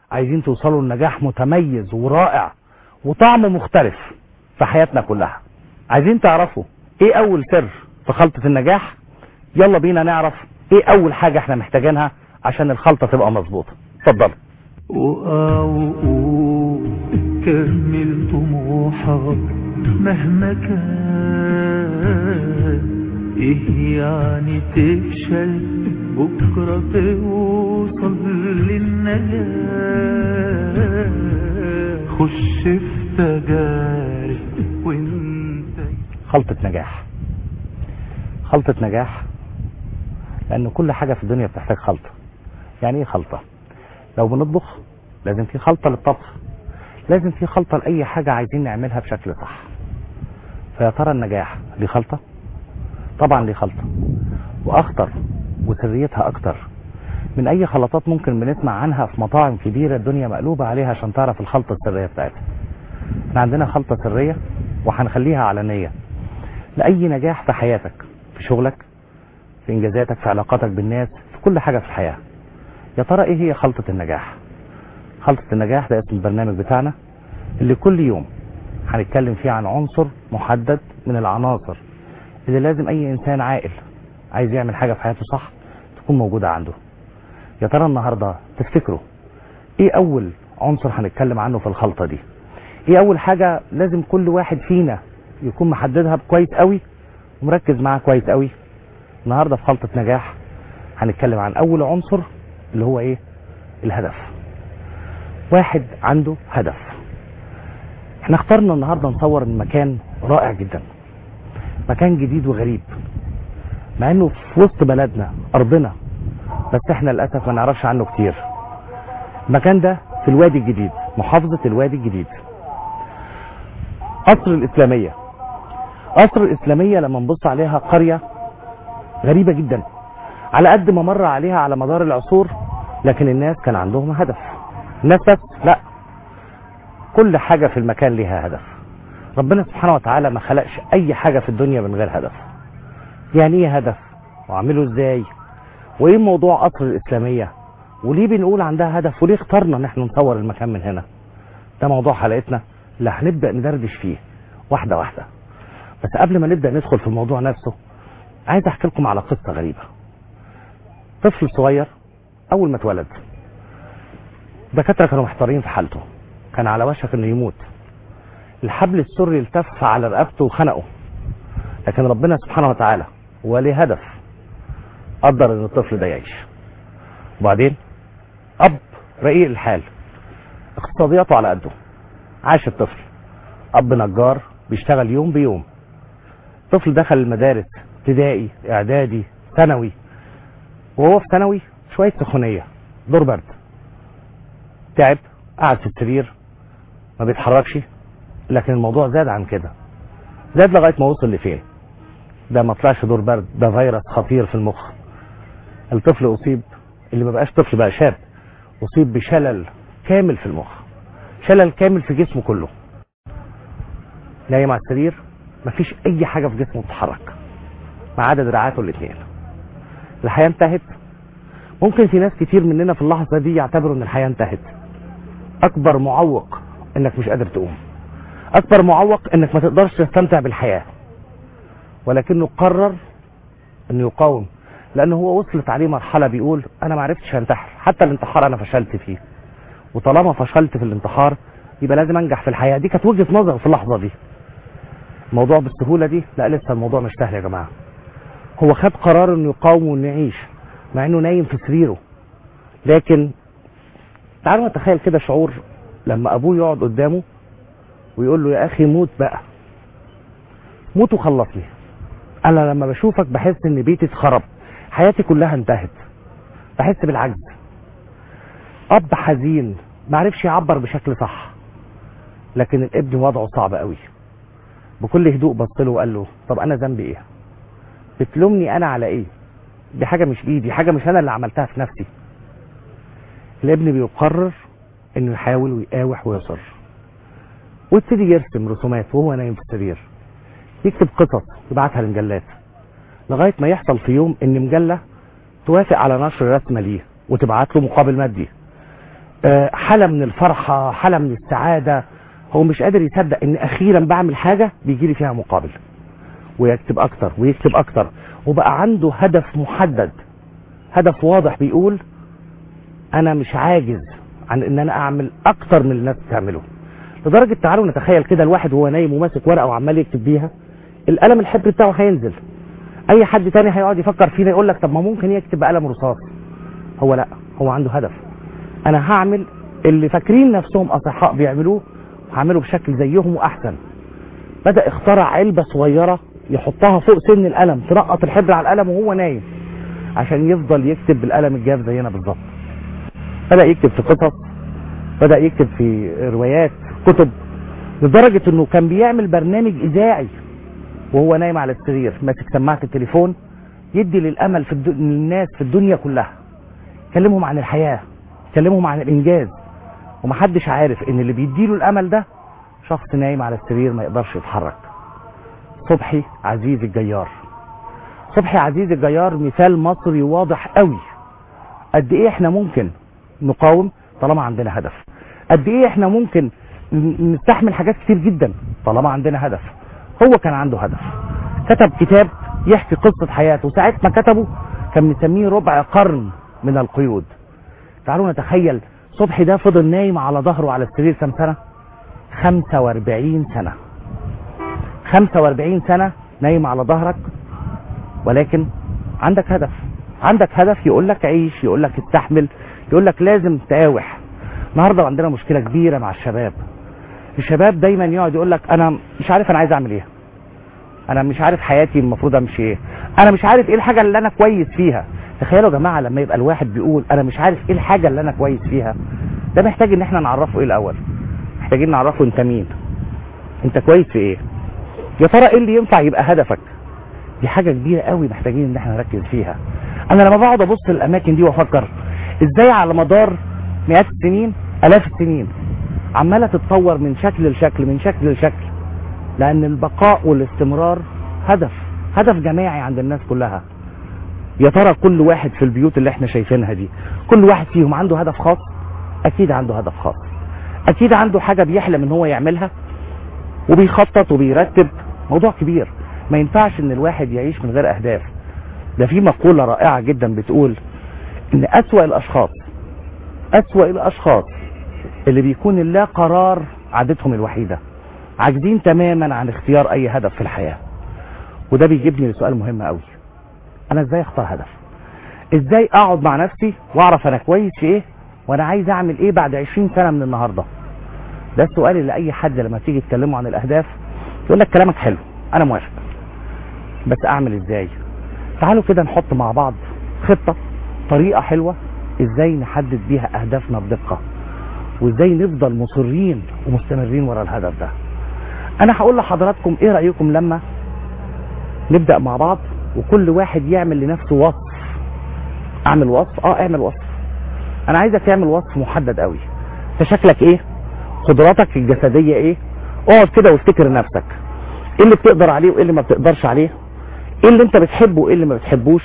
عايزين توصلوا لنجاح متميز ورائع وطعم مختلف في حياتنا كلها عايزين تعرفوا ايه اول سر في خلطة النجاح يلا بينا نعرف ايه اول حاجة احنا محتاجينها عشان الخلطة تبقى مظبوطة اتفضل وقع وقوم كمل طموحك مهما كان ايه يعني تفشل بكرة توصل للنجاة خش في تجارب وانت خلطة نجاح خلطة نجاح لأن كل حاجة في الدنيا بتحتاج خلطة يعني ايه خلطة لو بنطبخ لازم في خلطة للطبخ لازم في خلطة لأي حاجة عايزين نعملها بشكل صح فيا ترى النجاح ليه خلطة طبعا ليه خلطة وأخطر وسريتها أكتر من أي خلطات ممكن بنسمع عنها في مطاعم كبيرة الدنيا مقلوبة عليها عشان تعرف الخلطة السرية بتاعتها احنا عندنا خلطة سرية وهنخليها علنية لأي نجاح في حياتك في شغلك في إنجازاتك في علاقاتك بالناس في كل حاجة في الحياة يا ترى إيه هي خلطة النجاح خلطة النجاح ده اسم البرنامج بتاعنا اللي كل يوم هنتكلم فيه عن عنصر محدد من العناصر اللي لازم أي إنسان عاقل عايز يعمل حاجة في حياته صح تكون موجودة عنده يا ترى النهاردة تفتكروا ايه اول عنصر هنتكلم عنه في الخلطة دي ايه اول حاجة لازم كل واحد فينا يكون محددها كويس قوي ومركز معاها كويس قوي النهاردة في خلطة نجاح هنتكلم عن اول عنصر اللي هو ايه الهدف واحد عنده هدف احنا اخترنا النهاردة نصور المكان رائع جدا مكان جديد وغريب مع انه في وسط بلدنا ارضنا بس احنا للاسف ما نعرفش عنه كتير المكان ده في الوادي الجديد محافظة الوادي الجديد قصر الاسلامية قصر الاسلامية لما نبص عليها قرية غريبة جدا على قد ما مر عليها على مدار العصور لكن الناس كان عندهم هدف الناس بس لا كل حاجة في المكان ليها هدف ربنا سبحانه وتعالى ما خلقش اي حاجة في الدنيا من غير هدف يعني ايه هدف واعمله ازاي وايه موضوع قصر الاسلاميه وليه بنقول عندها هدف وليه اخترنا ان احنا نصور المكان من هنا ده موضوع حلقتنا اللي هنبدا ندردش فيه واحده واحده بس قبل ما نبدا ندخل في الموضوع نفسه عايز احكي لكم على قصه غريبه طفل صغير اول ما اتولد الدكاتره كانوا محتارين في حالته كان على وشك انه يموت الحبل السري التف على رقبته وخنقه لكن ربنا سبحانه وتعالى وليه هدف قدر ان الطفل ده يعيش وبعدين اب رقيق الحال اقتصادياته على قده عاش الطفل اب نجار بيشتغل يوم بيوم الطفل دخل المدارس ابتدائي اعدادي ثانوي وهو في ثانوي شويه سخونيه دور برد تعب قعد في السرير ما بيتحركش لكن الموضوع زاد عن كده زاد لغايه ما وصل لفين ده ما طلعش دور برد ده فيروس خطير في المخ الطفل اصيب اللي ما بقاش طفل بقى شاب اصيب بشلل كامل في المخ شلل كامل في جسمه كله نايم على السرير مفيش اي حاجه في جسمه بتتحرك ما عدا دراعاته الاثنين الحياه انتهت ممكن في ناس كتير مننا في اللحظه دي يعتبروا ان الحياه انتهت اكبر معوق انك مش قادر تقوم اكبر معوق انك ما تقدرش تستمتع بالحياه ولكنه قرر انه يقاوم لان هو وصلت عليه مرحله بيقول انا ما عرفتش انتحر حتى الانتحار انا فشلت فيه وطالما فشلت في الانتحار يبقى لازم انجح في الحياه دي كانت وجهه نظر في اللحظه دي الموضوع بالسهوله دي لا لسه الموضوع مش سهل يا جماعه هو خد قرار انه يقاوم وانه يعيش مع انه نايم في سريره لكن تعالوا نتخيل كده شعور لما ابوه يقعد قدامه ويقول له يا اخي موت بقى موت وخلصني انا لما بشوفك بحس ان بيتي اتخرب حياتي كلها انتهت بحس بالعجز اب حزين ما عرفش يعبر بشكل صح لكن الابن وضعه صعب قوي بكل هدوء بص له وقال له طب انا ذنبي ايه بتلومني انا على ايه دي حاجه مش بايدي حاجه مش انا اللي عملتها في نفسي الابن بيقرر انه يحاول ويقاوح ويصر ويبتدي يرسم رسومات وهو نايم في السرير يكتب قصص يبعتها لمجلات لغايه ما يحصل في يوم ان مجله توافق على نشر رسمه ليه وتبعت له مقابل مادي آه، حالة من الفرحة حالة من السعادة هو مش قادر يصدق ان اخيرا بعمل حاجة بيجي لي فيها مقابل ويكتب اكتر ويكتب اكتر وبقى عنده هدف محدد هدف واضح بيقول انا مش عاجز عن ان انا اعمل اكتر من الناس بتعمله لدرجة تعالوا نتخيل كده الواحد وهو نايم وماسك ورقة وعمال يكتب بيها القلم الحبر بتاعه هينزل اي حد تاني هيقعد يفكر فينا يقول لك طب ما ممكن يكتب بقلم رصاص هو لا هو عنده هدف انا هعمل اللي فاكرين نفسهم اصحاء بيعملوه هعمله بشكل زيهم واحسن بدا اخترع علبه صغيره يحطها فوق سن القلم تنقط الحبر على القلم وهو نايم عشان يفضل يكتب بالقلم الجاف زينا بالظبط بدا يكتب في قصص بدا يكتب في روايات كتب لدرجه انه كان بيعمل برنامج اذاعي وهو نايم على السرير ماسك سماعه التليفون يدي للامل في الد... للناس في الدنيا كلها كلمهم عن الحياه كلمهم عن الانجاز ومحدش عارف ان اللي بيديله الامل ده شخص نايم على السرير ما يقدرش يتحرك صبحي عزيز الجيار صبحي عزيز الجيار مثال مصري واضح قوي قد ايه احنا ممكن نقاوم طالما عندنا هدف قد ايه احنا ممكن ن- نستحمل حاجات كتير جدا طالما عندنا هدف هو كان عنده هدف كتب كتاب يحكي قصة حياته ساعة ما كتبه كان مسميه ربع قرن من القيود تعالوا نتخيل صبحي ده فضل نايم على ظهره على السرير كام سنة 45 سنة 45 سنة نايم على ظهرك ولكن عندك هدف عندك هدف يقول لك عيش يقول لك استحمل يقول لك لازم تقاوح النهارده عندنا مشكلة كبيرة مع الشباب الشباب دايما يقعد يقول لك انا مش عارف انا عايز اعمل ايه انا مش عارف حياتي المفروض امشي ايه انا مش عارف ايه الحاجة اللي انا كويس فيها تخيلوا يا جماعة لما يبقى الواحد بيقول انا مش عارف ايه الحاجة اللي انا كويس فيها ده محتاج ان احنا نعرفه ايه الاول محتاجين نعرفه انت مين انت كويس في ايه يا ترى ايه اللي ينفع يبقى هدفك دي حاجة كبيرة قوي محتاجين ان احنا نركز فيها انا لما بقعد ابص الاماكن دي وافكر ازاي على مدار مئات السنين الاف السنين عمالة تتطور من شكل لشكل من شكل لشكل لان البقاء والاستمرار هدف هدف جماعي عند الناس كلها يا ترى كل واحد في البيوت اللي احنا شايفينها دي كل واحد فيهم عنده هدف خاص اكيد عنده هدف خاص اكيد عنده حاجة بيحلم ان هو يعملها وبيخطط وبيرتب موضوع كبير ما ينفعش ان الواحد يعيش من غير اهداف ده في مقولة رائعة جدا بتقول ان اسوأ الاشخاص اسوأ الاشخاص اللي بيكون اللا قرار عادتهم الوحيدة عاجزين تماما عن اختيار اي هدف في الحياة وده بيجيبني لسؤال مهم قوي انا ازاي اختار هدف ازاي اقعد مع نفسي واعرف انا كويس في ايه وانا عايز اعمل ايه بعد 20 سنة من النهاردة ده السؤال اللي اي حد لما تيجي تكلمه عن الاهداف يقول لك كلامك حلو انا موافق بس اعمل ازاي تعالوا كده نحط مع بعض خطة طريقة حلوة ازاي نحدد بيها اهدافنا بدقة وازاي نفضل مصرين ومستمرين ورا الهدف ده انا هقول لحضراتكم ايه رأيكم لما نبدأ مع بعض وكل واحد يعمل لنفسه وصف اعمل وصف اه اعمل وصف انا عايزك تعمل وصف محدد قوي انت شكلك ايه قدراتك الجسدية ايه اقعد كده وافتكر نفسك ايه اللي بتقدر عليه وايه اللي ما بتقدرش عليه ايه اللي انت بتحبه وايه اللي ما بتحبوش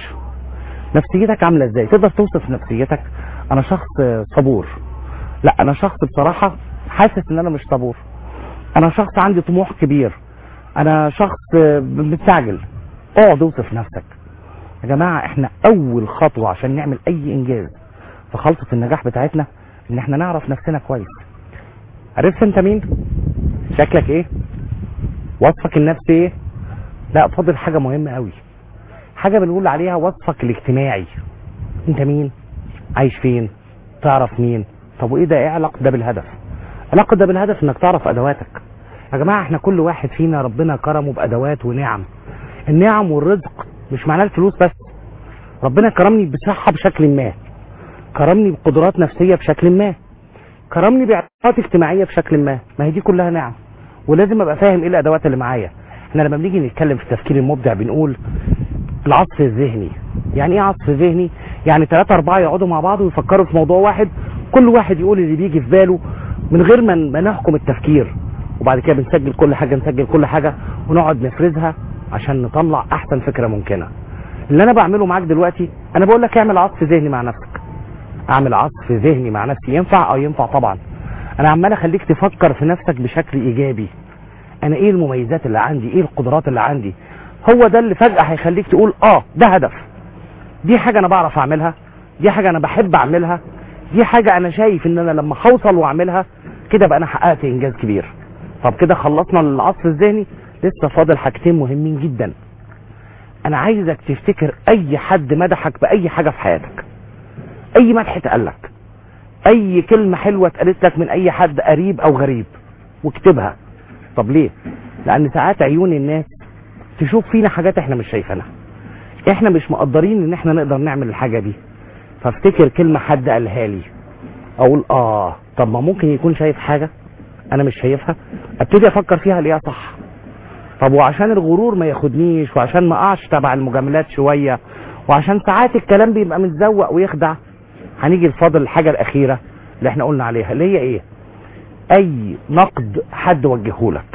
نفسيتك عامله ازاي تقدر توصف نفسيتك انا شخص صبور لا انا شخص بصراحه حاسس ان انا مش صبور انا شخص عندي طموح كبير انا شخص مستعجل اقعد اوصف نفسك يا جماعه احنا اول خطوه عشان نعمل اي انجاز في خلطه النجاح بتاعتنا ان احنا نعرف نفسنا كويس عرفت انت مين شكلك ايه وصفك النفسي ايه لا فاضل حاجه مهمه قوي حاجه بنقول عليها وصفك الاجتماعي انت مين عايش فين تعرف مين طب وايه ده ايه علاقه ده بالهدف علاقه ده بالهدف انك تعرف ادواتك يا جماعه احنا كل واحد فينا ربنا كرمه بادوات ونعم النعم والرزق مش معناه الفلوس بس ربنا كرمني بصحه بشكل ما كرمني بقدرات نفسيه بشكل ما كرمني بعلاقات اجتماعيه بشكل ما ما هي دي كلها نعم ولازم ابقى فاهم ايه الادوات اللي معايا احنا لما بنيجي نتكلم في التفكير المبدع بنقول العصف الذهني يعني ايه عصف ذهني يعني ثلاثة أربعة يقعدوا مع بعض ويفكروا في موضوع واحد كل واحد يقول اللي بيجي في باله من غير ما ما نحكم التفكير وبعد كده بنسجل كل حاجة نسجل كل حاجة ونقعد نفرزها عشان نطلع أحسن فكرة ممكنة اللي أنا بعمله معاك دلوقتي أنا بقول لك اعمل عصف ذهني مع نفسك اعمل عصف ذهني مع نفسي ينفع اه ينفع طبعا انا عمال اخليك تفكر في نفسك بشكل ايجابي انا ايه المميزات اللي عندي ايه القدرات اللي عندي هو ده اللي فجأة هيخليك تقول اه ده هدف دي حاجة انا بعرف اعملها دي حاجة انا بحب اعملها دي حاجة انا شايف ان انا لما هوصل واعملها كده بقى انا حققت انجاز كبير طب كده خلصنا العصف الذهني لسه فاضل حاجتين مهمين جدا انا عايزك تفتكر اي حد مدحك باي حاجة في حياتك اي مدح اتقال لك اي كلمة حلوة اتقالت لك من اي حد قريب او غريب واكتبها طب ليه لان ساعات عيون الناس تشوف فينا حاجات احنا مش شايفينها احنا مش مقدرين ان احنا نقدر نعمل الحاجة دي فافتكر كلمة حد قالها لي اقول اه طب ما ممكن يكون شايف حاجة انا مش شايفها ابتدي افكر فيها الاقيها صح طب وعشان الغرور ما ياخدنيش وعشان ما اقعش تبع المجاملات شوية وعشان ساعات الكلام بيبقى متزوق ويخدع هنيجي لفاضل الحاجة الاخيرة اللي احنا قلنا عليها اللي هي ايه اي نقد حد وجهه لك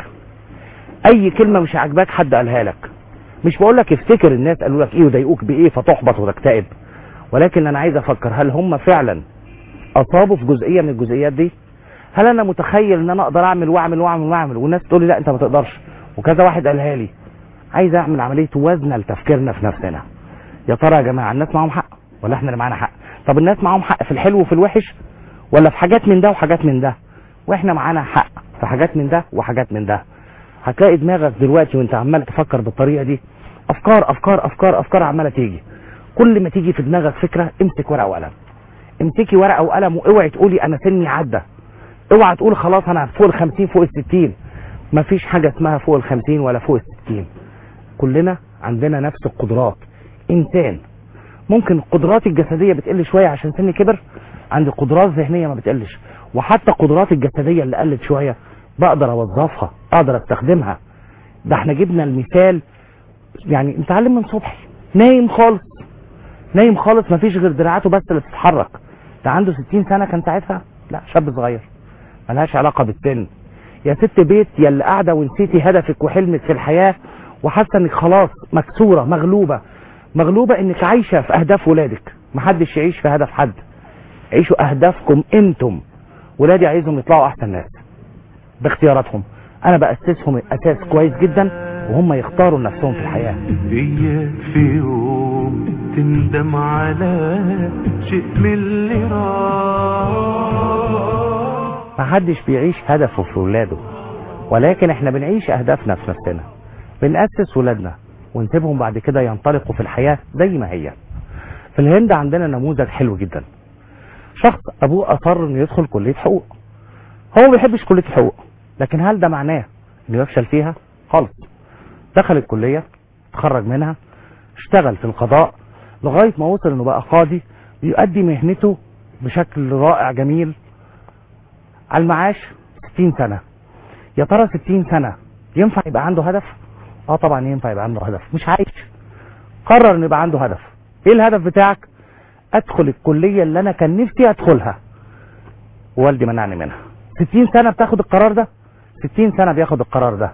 اي كلمة مش عاجباك حد قالها لك مش بقول لك افتكر الناس قالوا لك ايه وضايقوك بايه فتحبط وتكتئب ولكن انا عايز افكر هل هم فعلا اصابوا في جزئيه من الجزئيات دي هل انا متخيل ان انا اقدر اعمل واعمل واعمل واعمل والناس تقول لي لا انت ما تقدرش وكذا واحد قالها لي عايز اعمل عمليه وزن لتفكيرنا في نفسنا يا ترى يا جماعه الناس معاهم حق ولا احنا اللي معانا حق طب الناس معاهم حق في الحلو وفي الوحش ولا في حاجات من ده وحاجات من ده واحنا معانا حق في حاجات من ده وحاجات من ده هتلاقي دماغك دلوقتي وانت عمال تفكر بالطريقه دي افكار افكار افكار افكار عماله تيجي كل ما تيجي في دماغك فكره امسك ورقه وقلم امسكي ورقه وقلم واوعي تقولي انا سني عدى اوعى تقول خلاص انا فوق ال 50 فوق ال 60 مفيش حاجه اسمها فوق ال 50 ولا فوق ال 60 كلنا عندنا نفس القدرات انسان ممكن القدرات الجسديه بتقل شويه عشان سني كبر عندي قدرات ذهنيه ما بتقلش وحتى القدرات الجسديه اللي قلت شويه بقدر اوظفها اقدر استخدمها ده احنا جبنا المثال يعني متعلم من صبحي نايم خالص نايم خالص مفيش غير دراعاته بس اللي بتتحرك ده عنده 60 سنه كان ساعتها لا شاب صغير ملهاش علاقه بالسن يا ست بيت يا اللي قاعده ونسيتي هدفك وحلمك في الحياه وحاسه انك خلاص مكسوره مغلوبه مغلوبه انك عايشه في اهداف ولادك محدش يعيش في هدف حد عيشوا اهدافكم انتم ولادي عايزهم يطلعوا احسن ناس باختياراتهم انا باسسهم اساس كويس جدا وهم يختاروا نفسهم في الحياه إياك في يوم تندم على شيء من اللي راح ما حدش بيعيش هدفه في ولاده ولكن احنا بنعيش اهدافنا في نفسنا بنأسس ولادنا ونسيبهم بعد كده ينطلقوا في الحياة زي ما هي في الهند عندنا نموذج حلو جدا شخص ابوه اصر انه يدخل كلية حقوق هو ما بيحبش كلية الحقوق لكن هل ده معناه انه يفشل فيها خالص دخل الكلية اتخرج منها اشتغل في القضاء لغاية ما وصل انه بقى قاضي بيؤدي مهنته بشكل رائع جميل على المعاش 60 سنة يا ترى 60 سنة ينفع يبقى عنده هدف اه طبعا ينفع يبقى عنده هدف مش عايش قرر ان يبقى عنده هدف ايه الهدف بتاعك ادخل الكلية اللي انا كان نفسي ادخلها ووالدي منعني منها 60 سنة بتاخد القرار ده 60 سنة بياخد القرار ده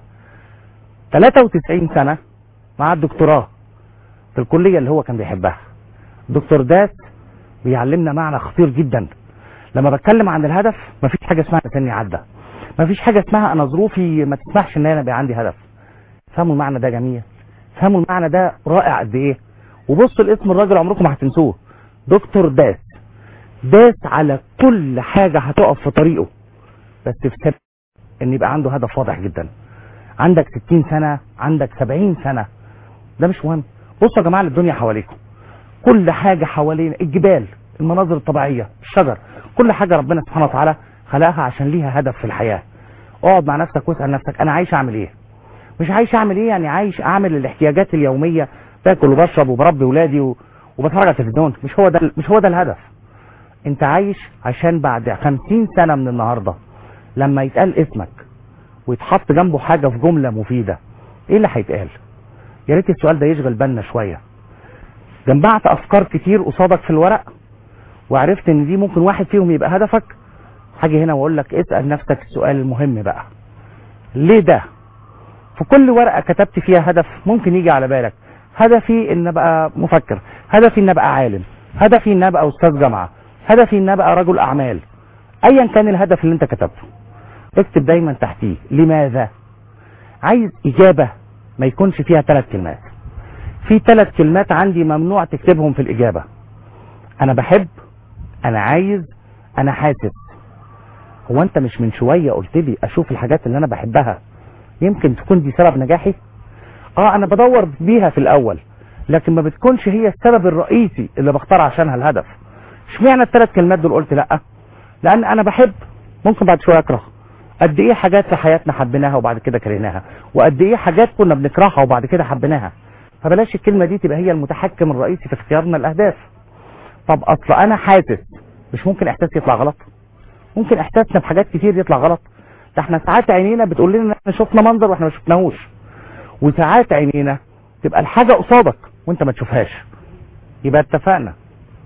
93 سنة مع الدكتوراه في الكلية اللي هو كان بيحبها دكتور داس بيعلمنا معنى خطير جدا لما بتكلم عن الهدف مفيش حاجة اسمها أنا سني عدى مفيش حاجة اسمها انا ظروفي ما تسمحش ان انا يبقى عندي هدف فهموا المعنى ده جميل فهموا المعنى ده رائع قد ايه وبصوا لاسم الراجل عمركم ما هتنسوه دكتور داس داس على كل حاجة هتقف في طريقه بس في سبب ان يبقى عنده هدف واضح جدا عندك 60 سنة عندك 70 سنة ده مش مهم بصوا يا جماعة للدنيا حواليكم كل حاجة حوالينا الجبال المناظر الطبيعية الشجر كل حاجة ربنا سبحانه وتعالى خلقها عشان ليها هدف في الحياة اقعد مع نفسك واسأل نفسك انا عايش اعمل ايه مش عايش اعمل ايه يعني عايش اعمل الاحتياجات اليومية باكل وبشرب وبربي ولادي و... وبتفرج على التلفزيون مش هو ده مش هو ده الهدف انت عايش عشان بعد خمسين سنة من النهاردة لما يتقال اسمك ويتحط جنبه حاجة في جملة مفيدة ايه اللي هيتقال يا ريت السؤال ده يشغل بالنا شوية جمعت افكار كتير قصادك في الورق وعرفت ان دي ممكن واحد فيهم يبقى هدفك هاجي هنا واقول لك اسال نفسك السؤال المهم بقى ليه ده في كل ورقه كتبت فيها هدف ممكن يجي على بالك هدفي ان ابقى مفكر هدفي ان ابقى عالم هدفي ان ابقى استاذ جامعه هدفي ان ابقى رجل اعمال ايا كان الهدف اللي انت كتبته اكتب دايما تحتيه لماذا عايز اجابه ما يكونش فيها ثلاث كلمات في ثلاث كلمات عندي ممنوع تكتبهم في الاجابه انا بحب انا عايز انا حاسس هو انت مش من شويه قلت لي اشوف الحاجات اللي انا بحبها يمكن تكون دي سبب نجاحي اه انا بدور بيها في الاول لكن ما بتكونش هي السبب الرئيسي اللي بختار عشانها الهدف اشمعنى الثلاث كلمات دول قلت لا لان انا بحب ممكن بعد شويه اكره قد ايه حاجات في حياتنا حبيناها وبعد كده كرهناها وقد ايه حاجات كنا بنكرهها وبعد كده حبيناها فبلاش الكلمه دي تبقى هي المتحكم الرئيسي في اختيارنا الاهداف طب اصل انا حاسس مش ممكن احساسي يطلع غلط ممكن احساسنا في حاجات كتير يطلع غلط ده احنا ساعات عينينا بتقول لنا ان احنا شفنا منظر واحنا ما شفناهوش وساعات عينينا تبقى الحاجه قصادك وانت ما تشوفهاش يبقى اتفقنا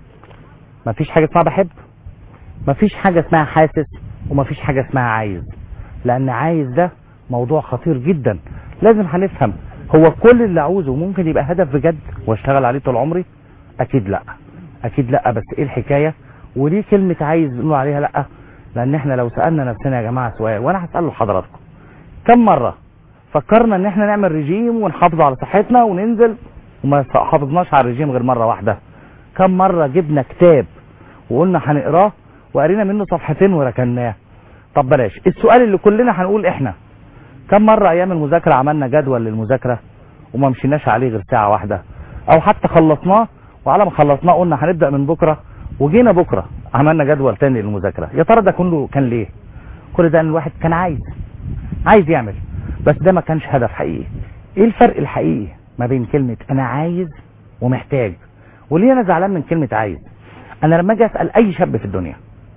مفيش حاجه اسمها بحب مفيش حاجه اسمها حاسس ومفيش حاجه اسمها عايز لان عايز ده موضوع خطير جدا لازم هنفهم هو كل اللي عاوزه ممكن يبقى هدف بجد واشتغل عليه طول عمري اكيد لا اكيد لا بس ايه الحكايه وليه كلمه عايز نقول عليها لا لان احنا لو سالنا نفسنا يا جماعه سؤال وانا هساله لحضراتكم كم مره فكرنا ان احنا نعمل رجيم ونحافظ على صحتنا وننزل وما حافظناش على الرجيم غير مره واحده كم مره جبنا كتاب وقلنا هنقراه وقرينا منه صفحتين وركناه طب بلاش السؤال اللي كلنا هنقول احنا كم مرة ايام المذاكرة عملنا جدول للمذاكرة وما مشيناش عليه غير ساعة واحدة او حتى خلصناه وعلى ما خلصناه قلنا هنبدأ من بكرة وجينا بكرة عملنا جدول تاني للمذاكرة يا ترى ده كله كان ليه كل ده ان الواحد كان عايز عايز يعمل بس ده ما كانش هدف حقيقي ايه الفرق الحقيقي ما بين كلمة انا عايز ومحتاج وليه انا زعلان من كلمة عايز انا لما اجي اسأل اي شاب في الدنيا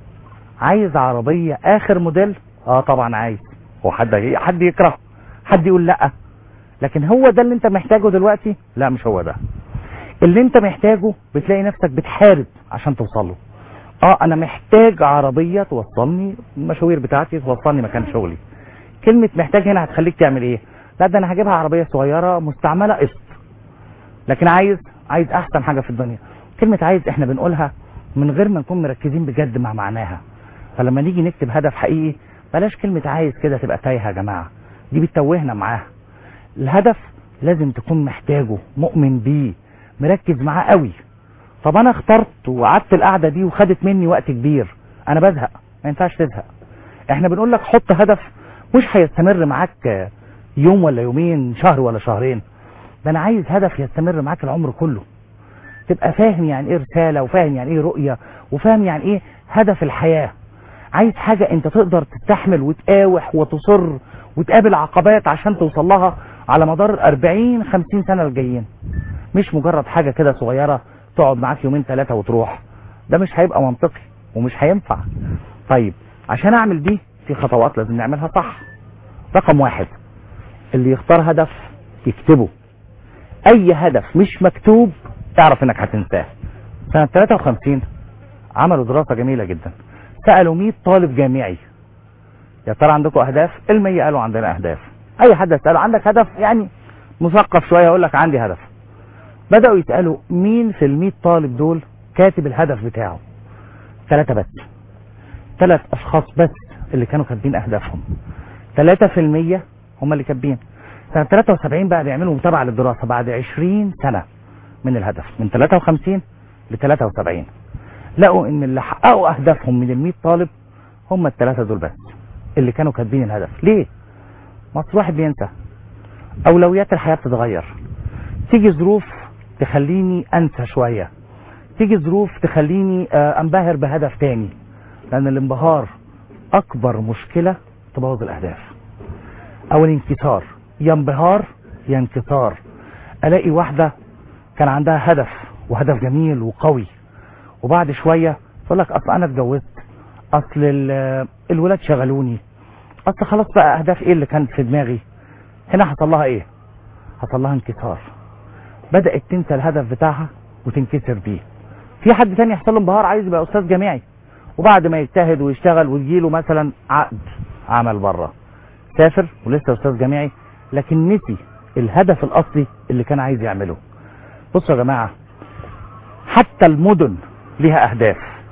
عايز عربية اخر موديل اه طبعا عايز هو حد حد يكره حد يقول لا لكن هو ده اللي انت محتاجه دلوقتي لا مش هو ده اللي انت محتاجه بتلاقي نفسك بتحارب عشان توصل له اه انا محتاج عربية توصلني المشاوير بتاعتي توصلني مكان شغلي كلمة محتاج هنا هتخليك تعمل ايه لا ده انا هجيبها عربية صغيرة مستعملة قسط لكن عايز عايز احسن حاجة في الدنيا كلمة عايز احنا بنقولها من غير ما نكون مركزين بجد مع معناها فلما نيجي نكتب هدف حقيقي بلاش كلمة عايز كده تبقى تايهة يا جماعة دي بتتوهنا معاها الهدف لازم تكون محتاجه مؤمن بيه مركز معاه قوي طب انا اخترت وقعدت القعدة دي وخدت مني وقت كبير انا بزهق ما ينفعش تزهق احنا بنقول لك حط هدف مش هيستمر معاك يوم ولا يومين شهر ولا شهرين ده انا عايز هدف يستمر معاك العمر كله تبقى فاهم يعني ايه رسالة وفاهم يعني ايه رؤية وفاهم يعني ايه هدف الحياة عايز حاجة انت تقدر تستحمل وتقاوح وتصر وتقابل عقبات عشان توصل لها على مدار 40 50 سنة الجايين مش مجرد حاجة كده صغيرة تقعد معاك يومين ثلاثة وتروح ده مش هيبقى منطقي ومش هينفع طيب عشان اعمل دي في خطوات لازم نعملها صح رقم واحد اللي يختار هدف يكتبه اي هدف مش مكتوب تعرف انك هتنساه سنة 53 عملوا دراسة جميلة جدا سألوا 100 طالب جامعي يا ترى عندكم اهداف المية قالوا عندنا اهداف اي حد يسأله عندك هدف يعني مثقف شوية يقول لك عندي هدف بدأوا يسألوا مين في المية طالب دول كاتب الهدف بتاعه ثلاثة بس ثلاث اشخاص بس اللي كانوا كاتبين اهدافهم ثلاثة في المية هم اللي كاتبين سنة 73 بقى بيعملوا متابعة للدراسة بعد 20 سنة من الهدف من 53 ل 73 لقوا ان اللي حققوا اهدافهم من ال 100 طالب هم الثلاثة دول بس اللي كانوا كاتبين الهدف ليه؟ ما اصل واحد بينسى اولويات الحياة بتتغير تيجي ظروف تخليني انسى شوية تيجي ظروف تخليني انبهر بهدف تاني لان الانبهار اكبر مشكلة تبوظ الاهداف او الانكسار يا انبهار يا انكسار الاقي واحدة كان عندها هدف وهدف جميل وقوي وبعد شوية تقول لك اصل انا اتجوزت اصل الولاد شغلوني اصل خلاص بقى اهداف ايه اللي كانت في دماغي هنا حصل لها ايه حصل لها انكسار بدأت تنسى الهدف بتاعها وتنكسر بيه في حد تاني يحصل له انبهار عايز يبقى استاذ جامعي وبعد ما يجتهد ويشتغل ويجيله مثلا عقد عمل بره سافر ولسه استاذ جامعي لكن نسي الهدف الاصلي اللي كان عايز يعمله بصوا يا جماعه حتى المدن ليها اهداف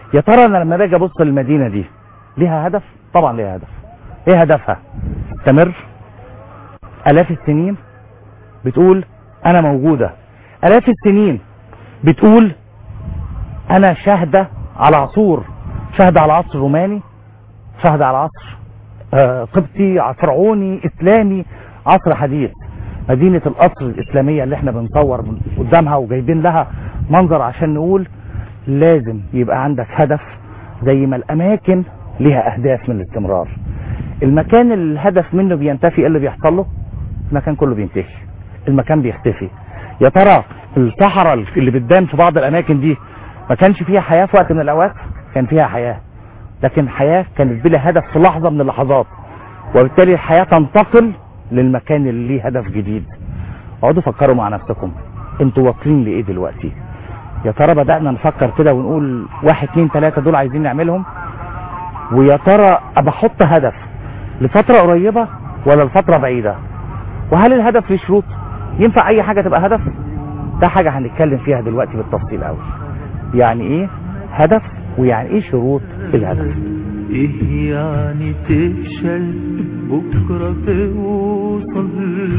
يا ترى انا لما باجي ابص للمدينه دي ليها هدف طبعا ليها هدف ايه هدفها تستمر الاف السنين بتقول انا موجوده الاف السنين بتقول انا شاهده على عصور شاهده على عصر روماني شاهده على عصر آه، قبطي فرعوني اسلامي عصر حديث مدينة القصر الإسلامية اللي احنا بنصور من قدامها وجايبين لها منظر عشان نقول لازم يبقى عندك هدف زي ما الأماكن ليها أهداف من الاستمرار المكان اللي الهدف منه بينتفي ايه اللي بيحصل له المكان كله بينتهي المكان بيختفي يا ترى الصحراء اللي بتبان في بعض الأماكن دي ما كانش فيها حياة في وقت من الأوقات كان فيها حياة لكن الحياة كانت بلا هدف في لحظة من اللحظات وبالتالي الحياة تنتقل للمكان اللي ليه هدف جديد اقعدوا فكروا مع نفسكم انتوا واصلين لايه دلوقتي يا ترى بدأنا نفكر كده ونقول واحد اتنين تلاتة دول عايزين نعملهم ويا ترى بحط هدف لفترة قريبة ولا لفترة بعيدة وهل الهدف ليه شروط ينفع اي حاجة تبقى هدف ده حاجة هنتكلم فيها دلوقتي بالتفصيل قوي يعني ايه هدف ويعني ايه شروط الهدف ايه يعني تفشل بكرة توصل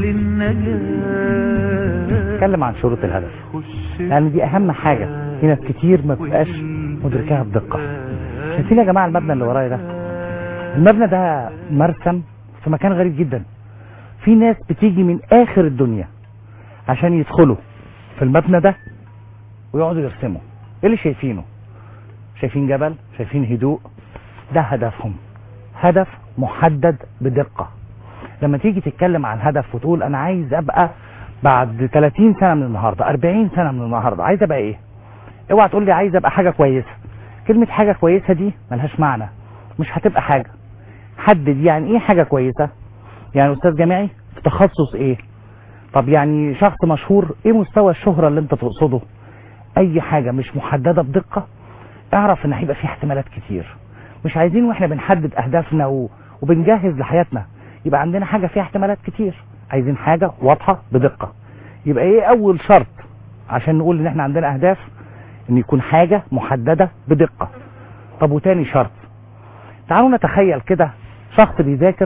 للنجاة نتكلم عن شروط الهدف خش لان دي اهم حاجة في ناس كتير ما بتبقاش مدركاها بدقة شايفين يا جماعة المبنى اللي ورايا ده المبنى ده مرسم في مكان غريب جدا في ناس بتيجي من اخر الدنيا عشان يدخلوا في المبنى ده ويقعدوا يرسموا ايه اللي شايفينه شايفين جبل شايفين هدوء ده هدفهم هدف محدد بدقة لما تيجي تتكلم عن هدف وتقول انا عايز ابقى بعد 30 سنة من النهاردة 40 سنة من النهاردة عايز ابقى ايه اوعى تقول لي عايز ابقى حاجة كويسة كلمة حاجة كويسة دي ملهاش معنى مش هتبقى حاجة حدد يعني ايه حاجة كويسة يعني استاذ جامعي في تخصص ايه طب يعني شخص مشهور ايه مستوى الشهرة اللي انت تقصده اي حاجة مش محددة بدقة اعرف ان هيبقى في احتمالات كتير مش عايزين واحنا بنحدد اهدافنا و... وبنجهز لحياتنا يبقى عندنا حاجة فيها احتمالات كتير عايزين حاجة واضحة بدقة يبقى ايه اول شرط عشان نقول ان احنا عندنا اهداف ان يكون حاجة محددة بدقة طب وتاني شرط تعالوا نتخيل كده شخص بيذاكر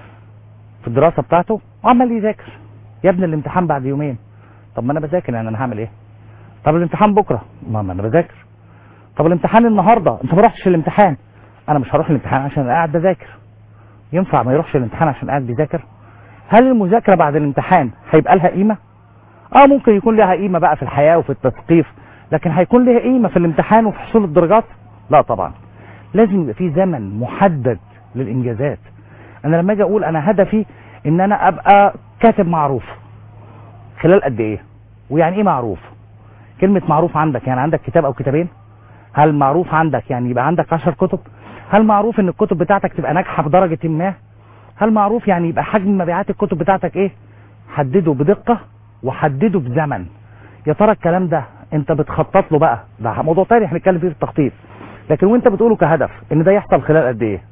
في الدراسة بتاعته وعمال يذاكر يا ابني الامتحان بعد يومين طب ما انا بذاكر يعني انا هعمل ايه طب الامتحان بكرة ما ما انا بذاكر طب الامتحان النهاردة انت ما رحتش الامتحان انا مش هروح الامتحان عشان أنا قاعد بذاكر ينفع ما يروحش الامتحان عشان قاعد بيذاكر هل المذاكرة بعد الامتحان هيبقى لها قيمة اه ممكن يكون لها قيمة بقى في الحياة وفي التثقيف لكن هيكون لها قيمة في الامتحان وفي حصول الدرجات لا طبعا لازم يبقى في زمن محدد للانجازات انا لما اجي اقول انا هدفي ان انا ابقى كاتب معروف خلال قد ايه ويعني ايه معروف كلمة معروف عندك يعني عندك كتاب او كتابين هل معروف عندك يعني يبقى عندك عشر كتب هل معروف ان الكتب بتاعتك تبقى ناجحة بدرجة ما هل معروف يعني يبقى حجم مبيعات الكتب بتاعتك ايه حدده بدقة وحدده بزمن يا ترى الكلام ده انت بتخطط له بقى ده موضوع تاني هنتكلم فيه في التخطيط لكن وانت بتقوله كهدف ان ده يحصل خلال قد ايه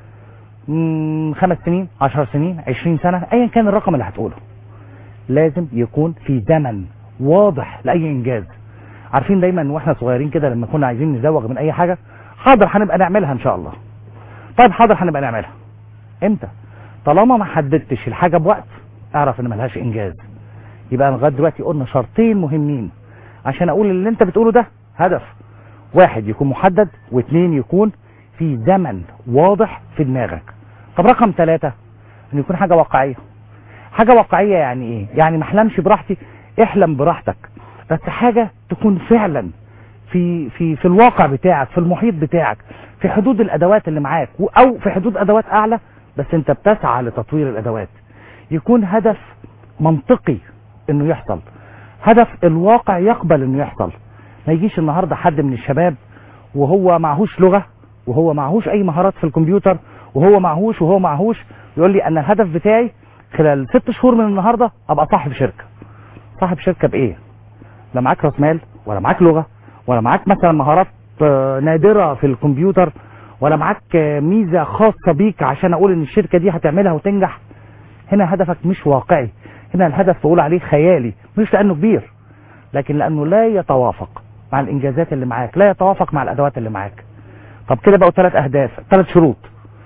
مم، خمس سنين عشر سنين عشرين سنة ايا كان الرقم اللي هتقوله لازم يكون في زمن واضح لأي إنجاز عارفين دايما واحنا صغيرين كده لما كنا عايزين نزوغ من أي حاجة حاضر هنبقى نعملها إن شاء الله طيب حاضر هنبقى نعملها امتى طالما ما حددتش الحاجة بوقت اعرف ان ملهاش إنجاز يبقى لغايه دلوقتي قلنا شرطين مهمين عشان أقول اللي أنت بتقوله ده هدف واحد يكون محدد واثنين يكون في زمن واضح في دماغك طب رقم ثلاثة ان يكون حاجة واقعية حاجة واقعية يعني ايه يعني ما احلمش براحتي احلم براحتك بس حاجة تكون فعلا في في في الواقع بتاعك في المحيط بتاعك في حدود الادوات اللي معاك و- او في حدود ادوات اعلى بس انت بتسعى لتطوير الادوات يكون هدف منطقي انه يحصل هدف الواقع يقبل انه يحصل ما يجيش النهارده حد من الشباب وهو معهوش لغة وهو معهوش اي مهارات في الكمبيوتر وهو معهوش وهو معهوش يقول لي ان الهدف بتاعي خلال ست شهور من النهارده ابقى صاحب شركة صاحب شركة بايه لا معاك راس مال ولا معاك لغة ولا معاك مثلا مهارات آه، نادرة في الكمبيوتر ولا معاك آه، ميزة خاصة بيك عشان اقول ان الشركة دي هتعملها وتنجح هنا هدفك مش واقعي هنا الهدف بقول عليه خيالي مش لانه كبير لكن لانه لا يتوافق مع الانجازات اللي معاك لا يتوافق مع الادوات اللي معاك طب كده بقوا ثلاث اهداف ثلاث شروط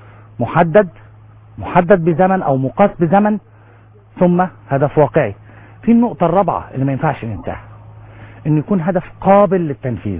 محدد محدد بزمن او مقاس بزمن ثم هدف واقعي في النقطة الرابعة اللي ما ينفعش ننساها ان يكون هدف قابل للتنفيذ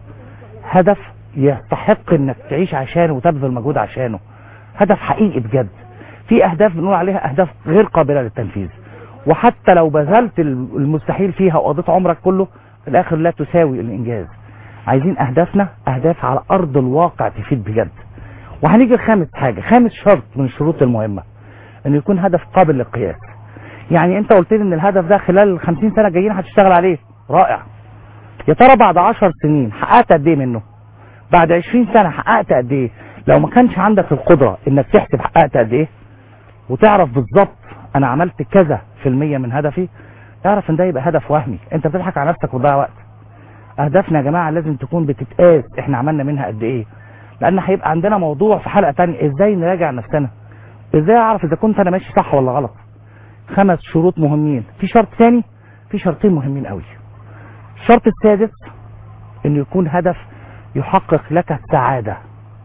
هدف يستحق انك تعيش عشانه وتبذل مجهود عشانه هدف حقيقي بجد في اهداف بنقول عليها اهداف غير قابلة للتنفيذ وحتى لو بذلت المستحيل فيها وقضيت عمرك كله في الاخر لا تساوي الانجاز عايزين اهدافنا اهداف على ارض الواقع تفيد بجد وهنيجي لخامس حاجة خامس شرط من الشروط المهمة ان يكون هدف قابل للقياس يعني انت قلت لي ان الهدف ده خلال ال 50 سنة جايين هتشتغل عليه رائع يا ترى بعد 10 سنين حققت قد ايه منه بعد 20 سنة حققت قد ايه لو ما كانش عندك القدرة انك تحسب حققت قد ايه وتعرف بالظبط انا عملت كذا في المية من هدفي اعرف ان ده يبقى هدف وهمي انت بتضحك على نفسك وتضيع وقت اهدافنا يا جماعة لازم تكون بتتقاس احنا عملنا منها قد ايه لان هيبقى عندنا موضوع في حلقة تانية ازاي نراجع نفسنا ازاي اعرف اذا كنت انا ماشي صح ولا غلط خمس شروط مهمين في شرط ثاني في شرطين مهمين قوي الشرط السادس انه يكون هدف يحقق لك السعادة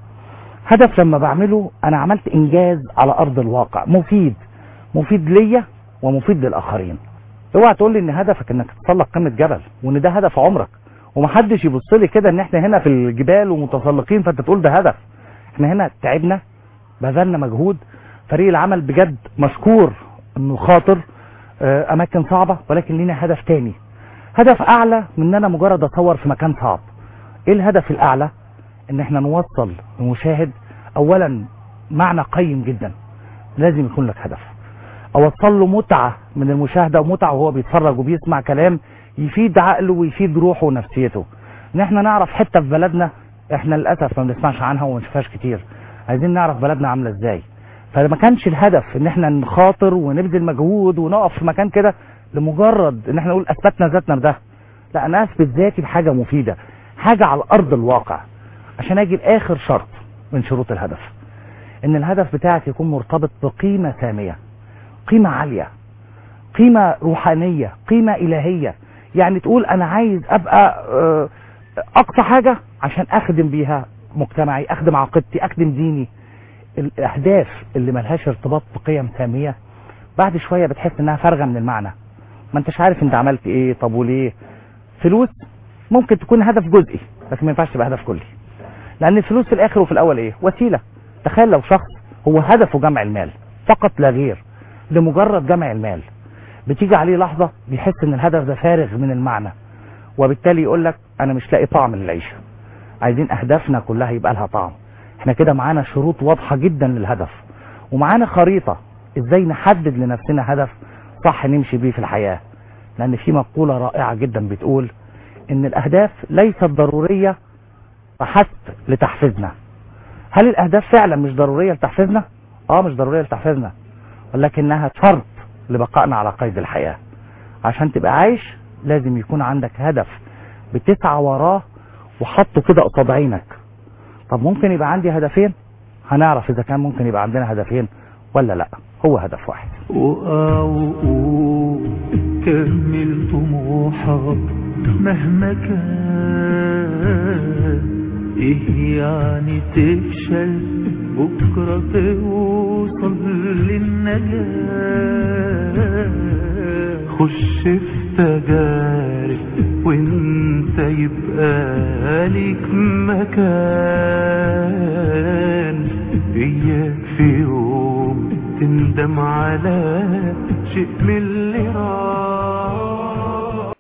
هدف لما بعمله انا عملت انجاز على ارض الواقع مفيد مفيد ليا ومفيد للاخرين اوعى تقول لي ان هدفك انك تتسلق قمة جبل وان ده هدف عمرك ومحدش يبص لي كده ان احنا هنا في الجبال ومتسلقين فانت تقول ده هدف احنا هنا تعبنا بذلنا مجهود فريق العمل بجد مشكور انه خاطر اه اماكن صعبة ولكن لينا هدف تاني هدف اعلى من ان انا مجرد اصور في مكان صعب ايه الهدف الاعلى ان احنا نوصل لمشاهد اولا معنى قيم جدا لازم يكون لك هدف اوصل له متعة من المشاهدة ومتعة وهو بيتفرج وبيسمع كلام يفيد عقله ويفيد روحه ونفسيته ان احنا نعرف حتة في بلدنا احنا للأسف ما بنسمعش عنها وما نشوفهاش كتير عايزين نعرف بلدنا عاملة ازاي فما كانش الهدف ان احنا نخاطر ونبذل مجهود ونقف في مكان كده لمجرد ان احنا نقول اثبتنا ذاتنا بده لا انا اثبت ذاتي بحاجة مفيدة حاجة على ارض الواقع عشان اجي لاخر شرط من شروط الهدف ان الهدف بتاعك يكون مرتبط بقيمة سامية قيمة عالية قيمة روحانية قيمة الهية يعني تقول انا عايز ابقى اقصى حاجة عشان اخدم بيها مجتمعي اخدم عقيدتي اخدم ديني الاهداف اللي ملهاش ارتباط بقيم سامية بعد شوية بتحس انها فارغة من المعنى ما انتش عارف انت عملت ايه طب وليه فلوس ممكن تكون هدف جزئي لكن ما ينفعش تبقى هدف كلي لان الفلوس في الاخر وفي الاول ايه وسيلة تخيل لو شخص هو هدفه جمع المال فقط لا غير لمجرد جمع المال بتيجي عليه لحظة بيحس ان الهدف ده فارغ من المعنى وبالتالي يقول لك انا مش لاقي طعم للعيشة عايزين اهدافنا كلها يبقى لها طعم احنا كده معانا شروط واضحة جدا للهدف ومعانا خريطة ازاي نحدد لنفسنا هدف صح نمشي بيه في الحياة لان في مقولة رائعة جدا بتقول ان الاهداف ليست ضرورية فحسب لتحفيزنا هل الاهداف فعلا مش ضرورية لتحفيزنا اه مش ضرورية لتحفيزنا ولكنها شرط لبقائنا على قيد الحياة عشان تبقى عايش لازم يكون عندك هدف بتسعى وراه وحطه كده قصاد عينك طب ممكن يبقى عندي هدفين هنعرف اذا كان ممكن يبقى عندنا هدفين ولا لا هو هدف واحد وقع وقوم كمل طموحك مهما كان ايه يعني تفشل بكرة توصل للنجاة خش في تجارب وانت يبقى ليك مكان اياك في يوم تندم على شيء من اللي راح